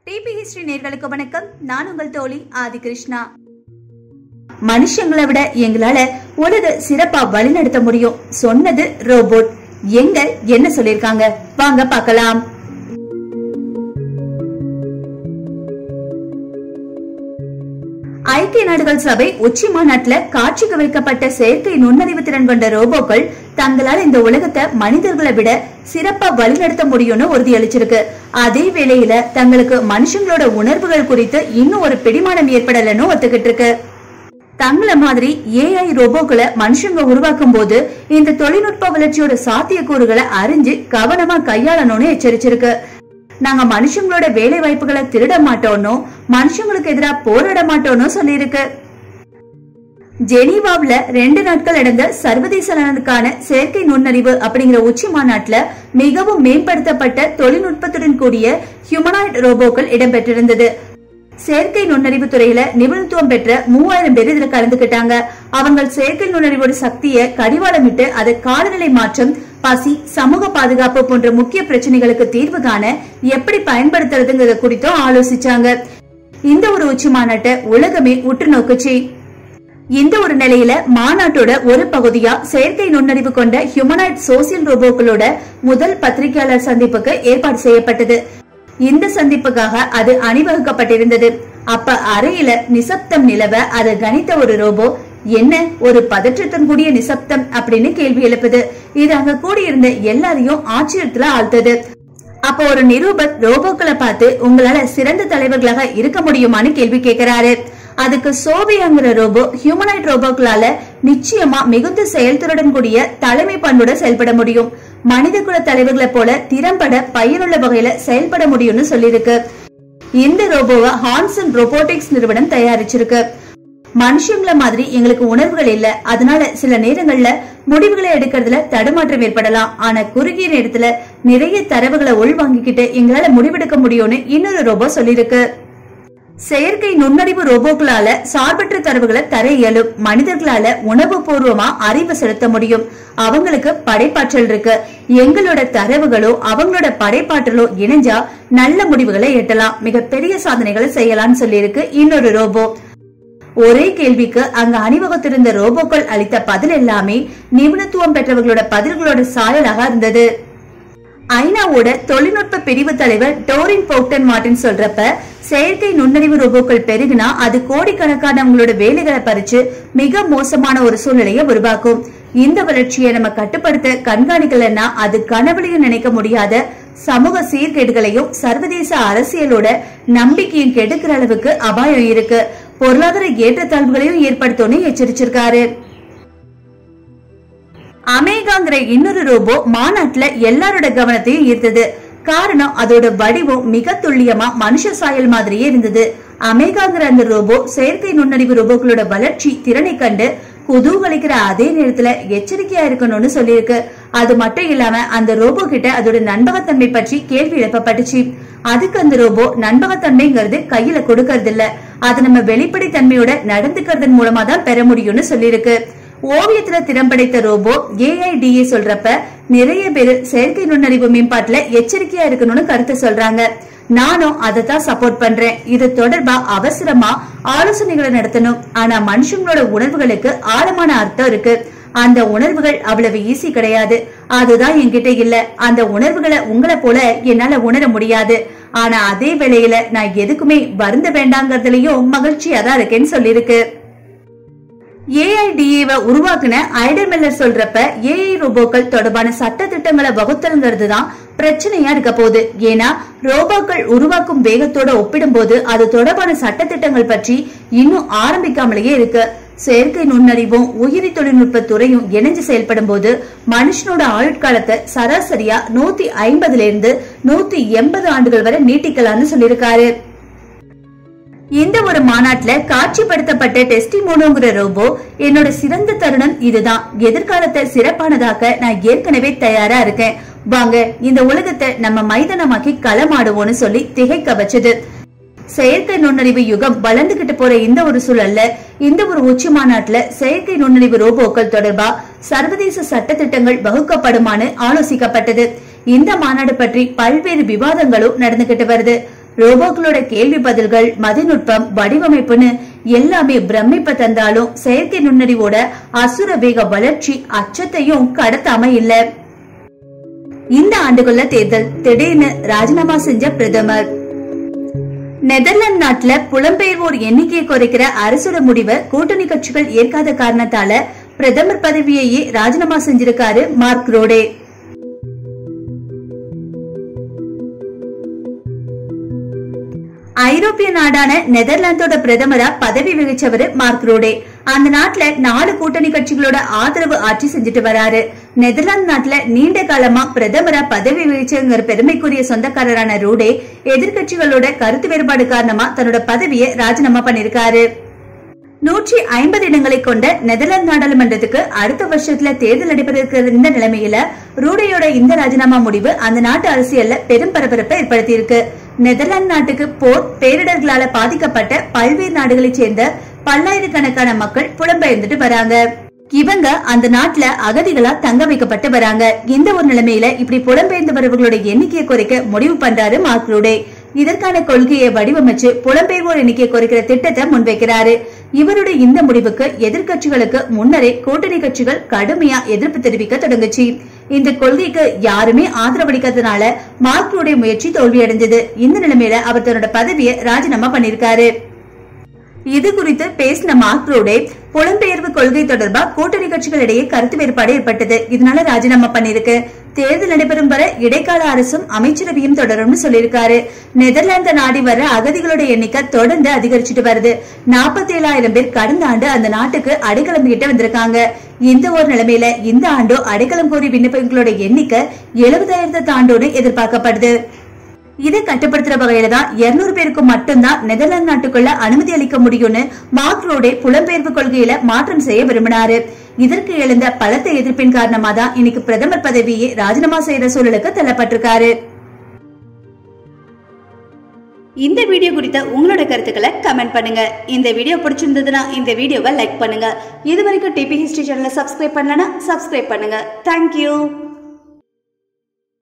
DP history நேர்களுக்கு வணக்கம் நான் உங்கள் தோழி ஆதி கிருஷ்ணா மனுஷங்களை விட எங்களால உலக சிறப்பா வழிநடத்த முடியும் சொன்னது ரோபோட் எங்க என்ன சொல்லிருக்காங்க வாங்க பார்க்கலாம் ஐக்கிய நாடுகள் சபை உச்சி மாநாட்டுல காட்சிக்கு வைக்கப்பட்ட செயற்கை நுண்ணறிவு திறன் கொண்ட ரோபோக்கள் தங்களால் இந்த உலகத்தை மனிதர்களை விட சிறப்பா வழிநடத்த முடியும்னு உறுதியளிச்சிருக்கு அதே வேளையில தங்களுக்கு மனுஷங்களோட உணர்வுகள் குறித்து இன்னும் ஒரு பிடிமானம் ஏற்படலன்னு ஒத்துக்கிட்டு இருக்கு தங்களை மாதிரி ஏஐ ரோபோக்களை மனுஷங்க உருவாக்கும் போது இந்த தொழில்நுட்ப வளர்ச்சியோட சாத்தியக்கூறுகளை அறிஞ்சு கவனமா கையாளணும்னு எச்சரிச்சிருக்கு நாங்க மனுஷங்களோட வேலை வாய்ப்புகளை திருட மாட்டோம்னு மனுஷங்களுக்கு எதிராக போராட மாட்டோம்னு சொல்லியிருக்கு ஜெனீவாவுல ரெண்டு நாட்கள் நடந்த சர்வதேச நலனுக்கான செயற்கை நுண்ணறிவு அப்படிங்கிற உச்சி மாநாட்டுல மிகவும் மேம்படுத்தப்பட்ட தொழில்நுட்பத்துடன் கூடிய ஹியூமனாய்ட் ரோபோக்கள் இடம்பெற்றிருந்தது செயற்கை நுண்ணறிவு துறையில நிபுணத்துவம் பெற்ற மூவாயிரம் பேர் இதுல கலந்துக்கிட்டாங்க அவங்க செயற்கை நுண்ணறிவோட சக்தியை கடிவாளமிட்டு அதை காலநிலை மாற்றம் பசி சமூக பாதுகாப்பு போன்ற முக்கிய பிரச்சனைகளுக்கு தீர்வு காண எப்படி பயன்படுத்துறதுங்கிறத குறித்தும் ஆலோசிச்சாங்க இந்த ஒரு உச்சி மாநாட்டை உலகமே உற்று நோக்குச்சு இந்த ஒரு நிலையில மாநாட்டோட ஒரு பகுதியா செயற்கை நுண்ணறிவு கொண்ட ஹியூமனாய்ட் சோசியல் ரோபோக்களோட முதல் பத்திரிகையாளர் சந்திப்புக்கு ஏற்பாடு செய்யப்பட்டது இந்த சந்திப்புக்காக அது அணிவகுக்கப்பட்டிருந்தது அப்ப அறையில நிசப்தம் நிலவ அதை கணித்த ஒரு ரோபோ என்ன ஒரு பதற்றத்துடன் கூடிய நிசப்தம் அப்படின்னு கேள்வி எழுப்புது இது அங்க கூடியிருந்த எல்லாரையும் ஆச்சரியத்துல ஆழ்த்தது அப்ப ஒரு நிரூபர் ரோபோக்களை பார்த்து உங்களால சிறந்த தலைவர்களாக இருக்க முடியுமான்னு கேள்வி கேட்கிறாரு அதுக்கு சோபியாங்கிற ரோபோ ஹியூமனைட் ரோபோக்களால நிச்சயமா மிகுந்த செயல்திறனுடன் கூடிய தலைமை பண்புட செயல்பட முடியும் மனித குல தலைவர்களை போல திறம்பட பயனுள்ள வகையில செயல்பட முடியும்னு சொல்லியிருக்கு இந்த ரோபோவை ஹான்சன் ரோபோட்டிக்ஸ் நிறுவனம் தயாரிச்சிருக்கு மனுஷங்கள மாதிரி எங்களுக்கு உணர்வுகள் இல்ல அதனால சில நேரங்கள்ல முடிவுகளை எடுக்கிறதுல தடுமாற்றம் ஏற்படலாம் ஆனா குறுகிய நேரத்துல நிறைய தரவுகளை உள்வாங்கிக்கிட்டு எங்களால முடிவெடுக்க முடியும்னு இன்னொரு ரோபோ சொல்லியிருக்கு செயற்கை நுண்ணறிவு ரோபோக்களால சார்பற்ற தரவுகளை தர இயலும் மனிதர்களால உணவு பூர்வமா அறிவு செலுத்த முடியும் அவங்களுக்கு படைப்பாற்றல் இருக்கு எங்களோட தரவுகளோ அவங்களோட படைப்பாற்றலோ இணைஞ்சா நல்ல முடிவுகளை எட்டலாம் மிகப்பெரிய சாதனைகளை செய்யலாம்னு சொல்லியிருக்கு இன்னொரு ரோபோ ஒரே கேள்விக்கு அங்க அணிவகுத்திருந்த ரோபோக்கள் அளித்த பதில் எல்லாமே நிபுணத்துவம் பெற்றவர்களோட பதில்களோட சாயலாக இருந்தது ஐநாவோட தொழில்நுட்ப பிரிவு தலைவர் டோரின் போக்டன் மார்டின் சொல்றப்ப செயற்கை நுண்ணறிவு ரோபோக்கள் பெருகினா அது கோடிக்கணக்கானவங்களோட வேலைகளை பறிச்சு மிக மோசமான ஒரு சூழ்நிலையை உருவாக்கும் இந்த வளர்ச்சியை நம்ம கட்டுப்படுத்த கண்காணிக்கலன்னா அது கனவுலையும் நினைக்க முடியாத சமூக சீர்கேடுகளையும் சர்வதேச அரசியலோட நம்பிக்கையும் கெடுக்கிற அளவுக்கு அபாயம் இருக்கு பொருளாதார ஏற்றத்தாழ்வுகளையும் ஏற்படுத்தும்னு எச்சரிச்சிருக்காரு அமேகாங்கிற இன்னொரு ரோபோ மாநாட்டுல எல்லாரோட கவனத்தையும் ஈர்த்தது காரணம் அதோட வடிவம் மிக துல்லியமா மனுஷ சாயல் மாதிரியே இருந்தது அமேகாங்கிற அந்த ரோபோ செயற்கை நுண்ணறிவு ரோபோக்களோட வளர்ச்சி திறனை கண்டு குதூகலிக்கிற அதே நேரத்துல எச்சரிக்கையா இருக்கணும்னு சொல்லியிருக்கு அது மட்டும் இல்லாம அந்த ரோபோ கிட்ட அதோட நண்பகத்தன்மை பற்றி கேள்வி எழுப்பப்பட்டுச்சு அதுக்கு அந்த ரோபோ நண்பகத்தன்மைங்கிறது கையில கொடுக்கறது இல்ல அது நம்ம வெளிப்படைத்தன்மையோட நடந்துக்கிறதன் மூலமா தான் பெற முடியும்னு சொல்லியிருக்கு ஓவியத்துல திறம்படைத்த ரோபோ ஏஐடிஏ சொல்றப்ப நிறைய பேர் செயற்கை நுண்ணறிவு மேம்பாட்டுல எச்சரிக்கையா இருக்கணும்னு கருத்து சொல்றாங்க நானும் அதை தான் சப்போர்ட் பண்றேன் இது தொடர்பா அவசரமா ஆலோசனைகளை நடத்தணும் ஆனா மனுஷங்களோட உணர்வுகளுக்கு ஆழமான அர்த்தம் இருக்கு அந்த உணர்வுகள் அவ்வளவு ஈஸி கிடையாது அதுதான் என்கிட்ட இல்ல அந்த உணர்வுகளை உங்களை போல என்னால உணர முடியாது ஆனா அதே வேளையில நான் எதுக்குமே வருந்த வேண்டாங்கிறதுலயும் மகிழ்ச்சியா தான் இருக்கேன்னு சொல்லியிருக்கு ஏஐடிஏவை உருவாக்குன ஐடர் மில்லர் சொல்றப்ப ஏஐ ரோபோக்கள் தொடர்பான சட்ட திட்டங்களை வகுத்தல்ங்கிறது தான் பிரச்சனையா இருக்க போகுது ஏன்னா ரோபோக்கள் உருவாக்கும் வேகத்தோட ஒப்பிடும்போது அது தொடர்பான சட்ட திட்டங்கள் பற்றி இன்னும் ஆரம்பிக்காமலேயே இருக்கு செயற்கை நுண்ணறிவும் உயிரி தொழில்நுட்ப துறையும் இணைஞ்சு செயல்படும் போது மனுஷனோட ஆயுட்காலத்தை சராசரியா நூத்தி ஐம்பதுல இருந்து நூத்தி எண்பது ஆண்டுகள் வரை நீட்டிக்கலாம்னு சொல்லியிருக்காரு இந்த ஒரு மாநாட்டுல காட்சிப்படுத்தப்பட்ட டெஸ்டிமோனோங்கிற ரோபோ என்னோட சிறந்த தருணம் இதுதான் எதிர்காலத்தை சிறப்பானதாக்க நான் ஏற்கனவே தயாரா இருக்கேன் வாங்க இந்த உலகத்தை நம்ம மைதானமாக்கி களமாடுவோம்னு சொல்லி திகைக்க வச்சது செயற்கை நுண்ணறிவு யுகம் வளர்ந்துகிட்டு போற இந்த ஒரு சூழல்ல இந்த ஒரு உச்சி மாநாட்டுல செயற்கை நுண்ணறிவு ரோபோக்கள் தொடர்பா சர்வதேச சட்ட திட்டங்கள் வகுக்கப்படுமான்னு ஆலோசிக்கப்பட்டது இந்த மாநாடு பற்றி பல்வேறு விவாதங்களும் நடந்துகிட்டு வருது ரோபோக்களோட கேள்வி பதில்கள் மதிநுட்பம் வடிவமைப்புன்னு எல்லாமே பிரமிப்ப தந்தாலும் செயற்கை நுண்ணறிவோட அசுர வேக வளர்ச்சி அச்சத்தையும் கடத்தாம இல்ல இந்த ஆண்டுக்குள்ள தேர்தல் திடீர்னு ராஜினாமா செஞ்ச பிரதமர் நெதர்லாந்து நாட்டுல புலம்பெயர்வோர் எண்ணிக்கையை குறைக்கிற அரசோட முடிவை கூட்டணி கட்சிகள் ஏற்காத காரணத்தால பிரதமர் பதவியையே ராஜினாமா செஞ்சிருக்காரு மார்க் ரோடே ஐரோப்பிய நாடான நெதர்லாந்தோட பிரதமரா பதவி வகிச்சவரு மார்க் ரோடே அந்த நாட்டுல நாலு கூட்டணி கட்சிகளோட ஆதரவு ஆட்சி செஞ்சுட்டு வராரு நெதர்லாந்து நாட்டுல நீண்ட காலமா பிரதமரா பதவி வகிச்சங்கிற பெருமைக்குரிய சொந்தக்காரரான ரூடே எதிர்க்கட்சிகளோட கருத்து வேறுபாடு காரணமா தன்னோட பதவியை ராஜினாமா பண்ணிருக்காரு நூற்றி ஐம்பது இடங்களை கொண்ட நெதர்லாந்து நாடாளுமன்றத்துக்கு அடுத்த வருஷத்துல தேர்தல் நடைபெற இருக்கிற இந்த நிலைமையில ரூடையோட இந்த ராஜினாமா முடிவு அந்த நாட்டு அரசியல்ல பெரும் பரபரப்பை ஏற்படுத்தியிருக்கு நெதர்லாந்து நாட்டுக்கு போர் பேரிடர்களால பாதிக்கப்பட்ட பல்வேறு நாடுகளைச் சேர்ந்த பல்லாயிரக்கணக்கான மக்கள் புலம்பெயர்ந்துட்டு வராங்க இவங்க அந்த நாட்டுல அகதிகளா தங்க வைக்கப்பட்டு வராங்க இந்த ஒரு நிலைமையில இப்படி புலம்பெயர்ந்து வரவர்களோட எண்ணிக்கையை குறைக்க முடிவு பண்றாரு மார்க் ரூடே இதற்கான கொள்கையை வடிவமைச்சு புலம்பெயர்வோர் எண்ணிக்கையை குறைக்கிற திட்டத்தை முன்வைக்கிறாரு இவருடைய இந்த முடிவுக்கு எதிர்க்கட்சிகளுக்கு முன்னரே கூட்டணி கட்சிகள் கடுமையா எதிர்ப்பு தெரிவிக்க தொடங்குச்சு இந்த கொள்கைக்கு யாருமே ஆதரவளிக்காதனால மார்க்ரூடைய முயற்சி தோல்வியடைந்தது இந்த நிலைமையில அவர் தன்னோட பதவியை ராஜினாமா பண்ணிருக்காரு இது குறித்து பேசின மாக்ரோடே புலம்பெயர்வு கொள்கை தொடர்பா கூட்டணி கட்சிகளிடையே கருத்து வேறுபாடு ஏற்பட்டது இதனால ராஜினாமா பண்ணிருக்கு தேர்தல் நடைபெறும் வரை இடைக்கால அரசும் அமைச்சரவையும் தொடரும்னு சொல்லியிருக்காரு நெதர்லாந்து நாடி வர அகதிகளோட எண்ணிக்கை தொடர்ந்து அதிகரிச்சுட்டு வருது நாற்பத்தி ஏழாயிரம் பேர் கடந்த ஆண்டு அந்த நாட்டுக்கு அடைக்கலம் கிட்ட வந்திருக்காங்க இந்த ஒரு நிலைமையில இந்த ஆண்டோ அடைக்கலம் கோரி விண்ணப்பங்களோட எண்ணிக்கை எழுபதாயிரத்தை தாண்டோன்னு எதிர்பார்க்கப்படுது இதை கட்டுப்படுத்துற வகையில தான் இருநூறு பேருக்கு மட்டும்தான் நெதர்லாந்து நாட்டுக்குள்ள அனுமதி அளிக்க முடியும்னு மார்க் ரோடே புலம்பெயர்வு கொள்கையில மாற்றம் செய்ய விரும்பினாரு இதற்கு எழுந்த பலத்த எதிர்ப்பின் காரணமா தான் இன்னைக்கு பிரதமர் பதவியை ராஜினாமா செய்யற சூழலுக்கு தள்ளப்பட்டிருக்காரு இந்த வீடியோ குறித்த உங்களோட கருத்துக்களை கமெண்ட் பண்ணுங்க இந்த வீடியோ பிடிச்சிருந்ததுன்னா இந்த வீடியோவை லைக் பண்ணுங்க இது வரைக்கும் டிபி ஹிஸ்டரி சேனலை சப்ஸ்கிரைப் பண்ணலன்னா சப்ஸ்கிரைப் பண்ணுங்க தேங்க்யூ